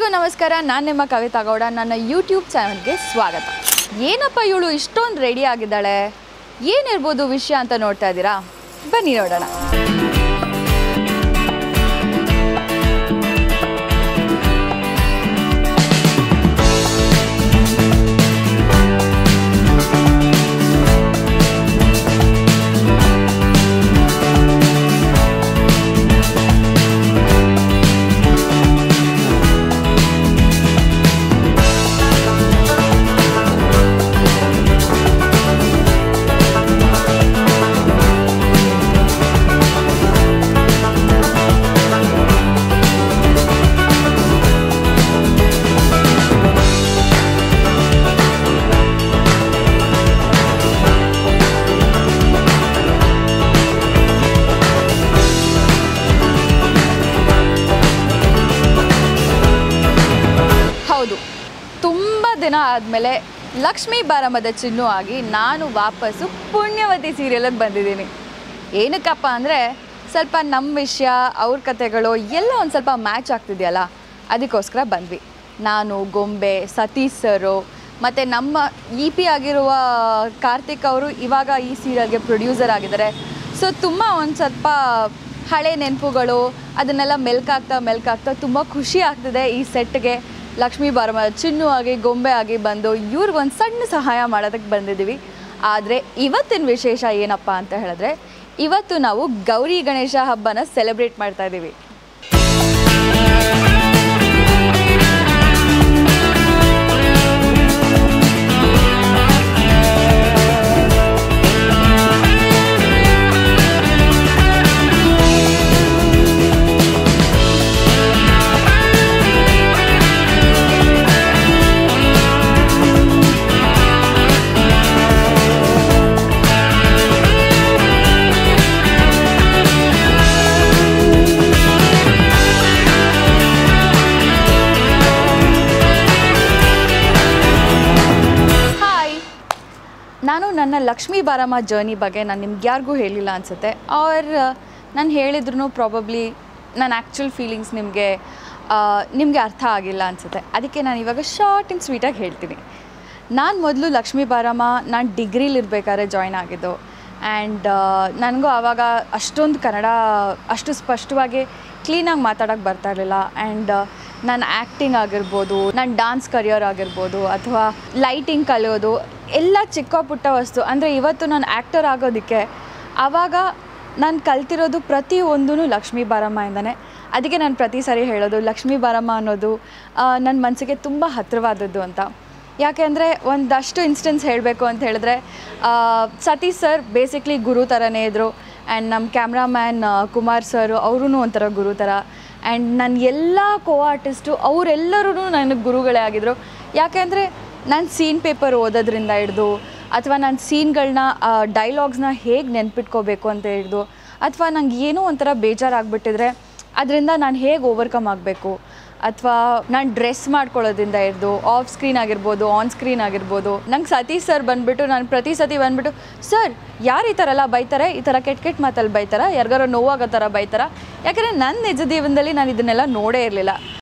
ಎಲ್ರಿಗೂ ನಮಸ್ಕಾರ ನಾನು ನಿಮ್ಮ ಕವಿತಾ ಗೌಡ ನನ್ನ ಯೂಟ್ಯೂಬ್ ಚಾನಲ್ಗೆ ಸ್ವಾಗತ ಏನಪ್ಪ ಇವಳು ಇಷ್ಟೊಂದು ರೆಡಿ ಆಗಿದ್ದಾಳೆ ಏನಿರ್ಬೋದು ವಿಷಯ ಅಂತ ನೋಡ್ತಾ ಇದ್ದೀರಾ ಬನ್ನಿ ನೋಡೋಣ ಹೌದು ತುಂಬ ದಿನ ಆದಮೇಲೆ ಲಕ್ಷ್ಮೀ ಬಾರಮದ ಚಿನ್ನು ಆಗಿ ನಾನು ವಾಪಸ್ಸು ಪುಣ್ಯವತಿ ಸೀರಿಯಲಿಗೆ ಬಂದಿದ್ದೀನಿ ಏನಕ್ಕಪ್ಪ ಅಂದರೆ ಸ್ವಲ್ಪ ನಮ್ಮ ವಿಷಯ ಅವ್ರ ಕತೆಗಳು ಎಲ್ಲ ಒಂದು ಸ್ವಲ್ಪ ಮ್ಯಾಚ್ ಆಗ್ತಿದೆಯಲ್ಲ ಅದಕ್ಕೋಸ್ಕರ ಬಂದ್ವಿ ನಾನು ಗೊಂಬೆ ಸತೀಶ್ ಸರು ಮತ್ತು ನಮ್ಮ ಇ ಪಿ ಆಗಿರುವ ಕಾರ್ತಿಕ್ ಅವರು ಇವಾಗ ಈ ಸೀರಿಯಲ್ಗೆ ಪ್ರೊಡ್ಯೂಸರ್ ಆಗಿದ್ದಾರೆ ಸೊ ತುಂಬ ಒಂದು ಸ್ವಲ್ಪ ಹಳೆ ನೆನಪುಗಳು ಅದನ್ನೆಲ್ಲ ಮೆಲ್ಕಾಗ್ತಾ ಮೆಲ್ಕಾಗ್ತಾ ತುಂಬ ಖುಷಿ ಆಗ್ತಿದೆ ಈ ಸೆಟ್ಗೆ ಲಕ್ಷ್ಮೀ ಬಾರಮ ಚಿನ್ನು ಆಗಿ ಗೊಂಬೆ ಆಗಿ ಬಂದು ಇವ್ರಿಗೊಂದು ಸಣ್ಣ ಸಹಾಯ ಮಾಡೋದಕ್ಕೆ ಬಂದಿದ್ದೀವಿ ಆದರೆ ಇವತ್ತಿನ ವಿಶೇಷ ಏನಪ್ಪ ಅಂತ ಹೇಳಿದ್ರೆ ಇವತ್ತು ನಾವು ಗೌರಿ ಗಣೇಶ ಹಬ್ಬನ ಸೆಲೆಬ್ರೇಟ್ ಮಾಡ್ತಾ ಇದ್ದೀವಿ ಹಾಯ್ ನಾನು ನನ್ನ ಲಕ್ಷ್ಮೀ ಬಾರಮ್ಮ ಜರ್ನಿ ಬಗ್ಗೆ ನಾನು ನಿಮ್ಗೆ ಯಾರಿಗೂ ಹೇಳಿಲ್ಲ ಅನಿಸುತ್ತೆ ಆರ್ ನಾನು ಹೇಳಿದ್ರು ಪ್ರಾಬಬ್ಲಿ ನನ್ನ ಆ್ಯಕ್ಚುಲ್ ಫೀಲಿಂಗ್ಸ್ ನಿಮಗೆ ನಿಮಗೆ ಅರ್ಥ ಆಗಿಲ್ಲ ಅನಿಸುತ್ತೆ ಅದಕ್ಕೆ ನಾನು ಇವಾಗ ಶಾರ್ಟ್ ಆ್ಯಂಡ್ ಸ್ವೀಟಾಗಿ ಹೇಳ್ತೀನಿ ನಾನು ಮೊದಲು ಲಕ್ಷ್ಮೀ ಬಾರಮ್ಮ ನಾನು ಡಿಗ್ರಿಲಿರ್ಬೇಕಾದ್ರೆ ಜಾಯ್ನ್ ಆಗಿದ್ದು ಆ್ಯಂಡ್ ನನಗೂ ಆವಾಗ ಅಷ್ಟೊಂದು ಕನ್ನಡ ಅಷ್ಟು ಸ್ಪಷ್ಟವಾಗಿ ಕ್ಲೀನಾಗಿ ಮಾತಾಡೋಕ್ಕೆ ಬರ್ತಾ ಇರಲಿಲ್ಲ ಆ್ಯಂಡ್ ನನ್ನ ಆ್ಯಕ್ಟಿಂಗ್ ಆಗಿರ್ಬೋದು ನನ್ನ ಡಾನ್ಸ್ ಕರಿಯರ್ ಆಗಿರ್ಬೋದು ಅಥವಾ ಲೈಟಿಂಗ್ ಕಲಿಯೋದು ಎಲ್ಲ ಚಿಕ್ಕ ಪುಟ್ಟ ವಸ್ತು ಅಂದರೆ ಇವತ್ತು ನಾನು ಆ್ಯಕ್ಟರ್ ಆಗೋದಕ್ಕೆ ಆವಾಗ ನಾನು ಕಲ್ತಿರೋದು ಪ್ರತಿ ಒಂದೂ ಲಕ್ಷ್ಮೀ ಬಾರಮ್ಮಯಿಂದನೇ ಅದಕ್ಕೆ ನಾನು ಪ್ರತಿ ಸಾರಿ ಹೇಳೋದು ಲಕ್ಷ್ಮೀ ಬಾರಮ್ಮ ಅನ್ನೋದು ನನ್ನ ಮನಸ್ಸಿಗೆ ತುಂಬ ಹತ್ತಿರವಾದದ್ದು ಅಂತ ಯಾಕೆ ಅಂದರೆ ಒಂದಷ್ಟು ಇನ್ಸ್ಟೆನ್ಸ್ ಹೇಳಬೇಕು ಅಂತ ಹೇಳಿದ್ರೆ ಆ, ಸತೀಶ್ ಸರ್ ಬೇಸಿಕ್ಲಿ ಗುರು ಥರನೇ ಇದ್ದರು ಆ್ಯಂಡ್ ನಮ್ಮ ಕ್ಯಾಮ್ರಾಮ್ಯಾನ್ ಕುಮಾರ್ ಸರ್ ಅವರೂ ಒಂಥರ ಗುರು ಥರ ಆ್ಯಂಡ್ ನನ್ನ ಎಲ್ಲ ಕೋ ಆರ್ಟಿಸ್ಟು ಅವರೆಲ್ಲರೂ ನನಗೆ ಗುರುಗಳೇ ಆಗಿದ್ದರು ಯಾಕೆಂದರೆ ನಾನು ಸೀನ್ ಪೇಪರ್ ಓದೋದ್ರಿಂದ ಹಿಡ್ದು ಅಥವಾ ನಾನು ಸೀನ್ಗಳನ್ನ ಡೈಲಾಗ್ಸ್ನ ಹೇಗೆ ನೆನ್ಪಿಟ್ಕೋಬೇಕು ಅಂತ ಹಿಡ್ದು ಅಥವಾ ನಂಗೆ ಏನೋ ಒಂಥರ ಬೇಜಾರಾಗ್ಬಿಟ್ಟಿದ್ರೆ ಅದರಿಂದ ನಾನು ಹೇಗೆ ಓವರ್ಕಮ್ ಆಗಬೇಕು ಅಥವಾ ನಾನು ಡ್ರೆಸ್ ಮಾಡ್ಕೊಳ್ಳೋದ್ರಿಂದ ಹಿಡ್ದು ಆಫ್ ಸ್ಕ್ರೀನ್ ಆಗಿರ್ಬೋದು ಆನ್ ಸ್ಕ್ರೀನ್ ಆಗಿರ್ಬೋದು ನಂಗೆ ಸತೀಶ್ ಸರ್ ಬಂದುಬಿಟ್ಟು ನಾನು ಪ್ರತಿ ಸತಿ ಬಂದುಬಿಟ್ಟು ಸರ್ ಯಾರು ಈ ಥರ ಎಲ್ಲ ಬೈತಾರೆ ಈ ಥರ ಕೆಟ್ಟ ಕೆಟ್ಟ ಮಾತಲ್ಲಿ ಬೈತಾರ ಯಾರಿಗಾರೋ ನೋವಾಗೋ ಥರ ಬೈತಾರ ಯಾಕಂದರೆ ನನ್ನ ನಿಜ ಜೀವನದಲ್ಲಿ ನಾನು ಇದನ್ನೆಲ್ಲ ನೋಡೇ ಇರಲಿಲ್ಲ